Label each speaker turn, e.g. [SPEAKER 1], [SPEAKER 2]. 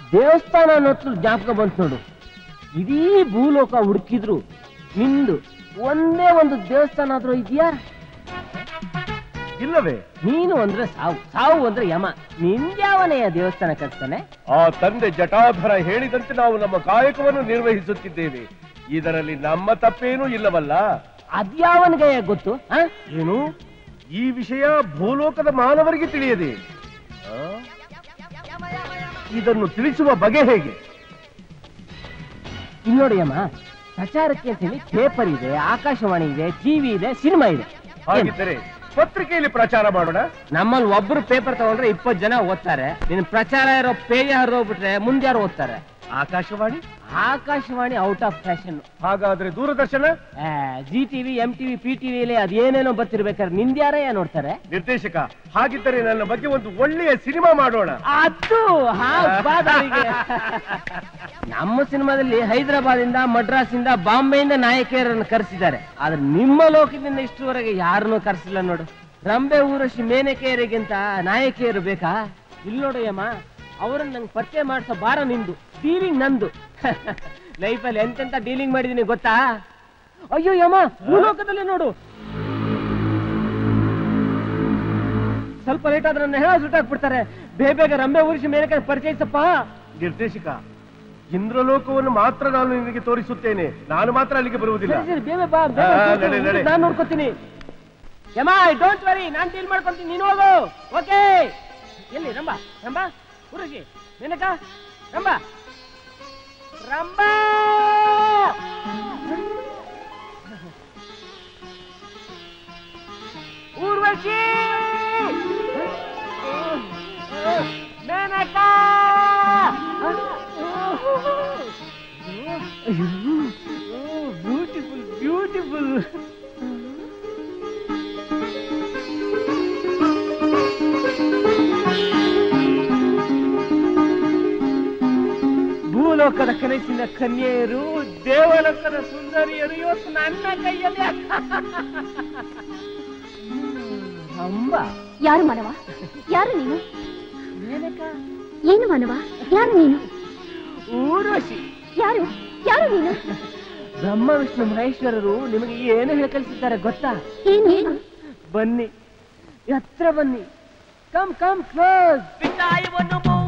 [SPEAKER 1] ದೇವಸ್ಥಾನ ಅನ್ನೋತ್ರ ಜ್ಞಾಪಕ ಬಂತು ನೋಡು ಇಡೀ ಭೂಲೋಕ ಹುಡುಕಿದ್ರು ನಿಂದು ಒಂದೇ ಒಂದು ದೇವಸ್ಥಾನ ಆದ್ರೂ ಇದೆಯಾ
[SPEAKER 2] ಇಲ್ಲವೇ
[SPEAKER 1] ನೀನು ಅಂದ್ರೆ ಸಾವು ಸಾವು ಅಂದ್ರೆ ಯಮ ನಿಂದ್ಯಾವನೆಯ ದೇವಸ್ಥಾನ ಕಟ್ತಾನೆ
[SPEAKER 2] ಆ ತಂದೆ ಜಟಾಧರ ಹೇಳಿದಂತೆ ನಾವು ನಮ್ಮ ಕಾಯಕವನ್ನು ನಿರ್ವಹಿಸುತ್ತಿದ್ದೇವೆ ಇದರಲ್ಲಿ ನಮ್ಮ ತಪ್ಪೇನೂ ಇಲ್ಲವಲ್ಲ
[SPEAKER 1] ಅದ್ಯಾವನಿಗೆ ಗೊತ್ತು ಆ?
[SPEAKER 2] ಏನು ಈ ವಿಷಯ ಭೂಲೋಕದ ಮಾನವರಿಗೆ ತಿಳಿಯದೆ ಆ? ಇದನ್ನು ತಿಳಿಸುವ ಬಗೆ ಹೇಗೆ
[SPEAKER 1] ಇಲ್ಲಿ ನೋಡಿ ಅಮ್ಮ ಪ್ರಚಾರಕ್ಕೆ ಅಂತ ಹೇಳಿ ಪೇಪರ್ ಇದೆ ಆಕಾಶವಾಣಿ ಇದೆ ಟಿವಿ ಇದೆ ಸಿನಿಮಾ ಇದೆ ಏನು?
[SPEAKER 2] ಹಾಗಿದ್ದರೆ ಪತ್ರಿಕೆಯಲ್ಲಿ ಪ್ರಚಾರ ಮಾಡೋಣ
[SPEAKER 1] ನಮ್ಮಲ್ಲಿ ಒಬ್ರು ಪೇಪರ್ ತಗೊಂಡ್ರೆ ಇಪ್ಪತ್ತು ಜನ ಓದ್ತಾರೆ ನಿನ್ ಪ್ರಚಾರ ಇರೋ ಪೇಜ್ ಹರಿದೋಗ್ಬಿಟ್ರೆ ಮುಂದೆ ಯಾರು ಓದ್ತಾರೆ
[SPEAKER 2] Akashvani
[SPEAKER 1] Akashvani out of fashion
[SPEAKER 2] ಹಾಗಾದ್ರೆ Doordarshan
[SPEAKER 1] Zee TV M TV P ಟಿವಿಲಿ ಅದೇನೇನೋ ಬರ್ತಿರ್ಬೇಕಾದ್ರೆ ನಿಂದ್ಯಾರೇ ನೋಡ್ತಾರೆ
[SPEAKER 2] ನಿರ್ದೇಶಕ ಹಾಗಿದ್ದರೆ ನನ್ನ ಬಗ್ಗೆ ಒಂದು ಒಳ್ಳೆಯ ಸಿನಿಮಾ ಮಾಡೋಣ
[SPEAKER 1] ಅದು ಹಾ, ಬಾದಾರಿಗೆ. ನಮ್ಮ ಸಿನಿಮಾದಲ್ಲಿ ಹೈದರಾಬಾದ್ ಇಂದ ಮಡ್ರಾಸ್ ಇಂದ ಬಾಂಬೆಯಿಂದ ನಾಯಕಿಯರನ್ನು ಕರೆಸಿದ್ದಾರೆ ಆದ್ರೆ ನಿಮ್ಮ ಲೋಕದಿಂದ ಇಷ್ಟುವರೆಗೆ ಯಾರನ್ನೂ ಕರೆಸಿಲ್ಲ ನೋಡು ರಂಬೆ ಊರಶಿ ಮೇನಕೆಯರಿಗಿಂತ ನಾಯಕಿಯರು ಬೇಕಾ ಇಲ್ಲಿ ನೋಡು ಯಮ್ಮ ಅವರನ್ನ ನಂಗೆ ಪರಿಚಯ ಮಾಡಿಸೋ ಬಾರ ನಿಂದು ಡೀಲಿಂಗ್ ನಂದು ಲೈಫಲ್ಲಿ ಎಂತೆಂತ ಡೀಲಿಂಗ್ ಮಾಡಿದೀನಿ ಗೊತ್ತಾ ಅಯ್ಯೋ ಯಮ್ಮ ಭೂಲೋಕದಲ್ಲಿ ನೋಡು ಸ್ವಲ್ಪ ಲೇಟ್ ಆದ್ರೆ ನನ್ನ ಹೆಣ ಸುಟ್ಟಾಕ್ಬಿಡ್ತಾರೆ ಬೇಗ ಬೇಗ ರಂಬೆ ಊರಿಸಿ ಮೇನಕೆ ಪರಿಚಯಿಸಪ್ಪ
[SPEAKER 2] ನಿರ್ದೇಶಕ ಇಂದ್ರಲೋಕವನ್ನು ಮಾತ್ರ ನಾನು ನಿನಗೆ ತೋರಿಸುತ್ತೇನೆ ನಾನು ಮಾತ್ರ ಅಲ್ಲಿಗೆ ಬರುವುದಿಲ್ಲ
[SPEAKER 1] ಸರಿ ಸರಿ ಬೇಗ ಬಾ ಬೇಗ
[SPEAKER 2] ಆ,
[SPEAKER 1] ಕೂತ್ಕೊ,
[SPEAKER 2] ನಡೆ, ನಡೆ.
[SPEAKER 1] ನಾನ್ ನೋಡ್ಕೊತೀನಿ ಯಮ್ಮ ಡೋಂಟ್ ವರಿ ನಾನ್ ಡೀಲ್ ಮಾಡ್ಕೊಂತೀನಿ ನೀನು ಹೋಗು ಓಕೆ ಎಲ್ಲಿ ರಂಬ ರಂಬ ಊರಶಿ ಮೇನಕ ರಂಬ ರಂಬ ಊರ್ವಶಿ ಮೇನಕ ಬ್ಯೂಟಿಫುಲ್ ಬ್ಯೂಟಿಫುಲ್ ಭೂಲೋಕದ ಕನಸಿನ ಕನ್ಯೆಯರು ದೇವಲೋಕದ ಸುಂದರಿಯರು ಇವತ್ತು ನನ್ನ ಕೈಯಲ್ಲಿ ಅಂಬ
[SPEAKER 3] ಯಾರು ಮಾನವ ಯಾರು ನೀನು
[SPEAKER 1] ಮೇನಕ
[SPEAKER 3] ಏನು ಮಾನವ ಯಾರು ನೀನು
[SPEAKER 1] ಊರ್ವಶಿ
[SPEAKER 3] ಯಾರು ಯಾರು ನೀನು
[SPEAKER 1] ಬ್ರಹ್ಮ ವಿಷ್ಣು ಮಹೇಶ್ವರರು ನಿಮಗೆ ಏನು ಹೇಳಿ ಕಲಿಸಿದ್ದಾರೆ ಗೊತ್ತಾ
[SPEAKER 3] ಏನು ಏನು
[SPEAKER 1] ಬನ್ನಿ ಹತ್ರ ಬನ್ನಿ ಕಮ್ ಕಮ್ ಕ್ಲೋಸ್
[SPEAKER 4] ವಿದಾಯವನ್ನು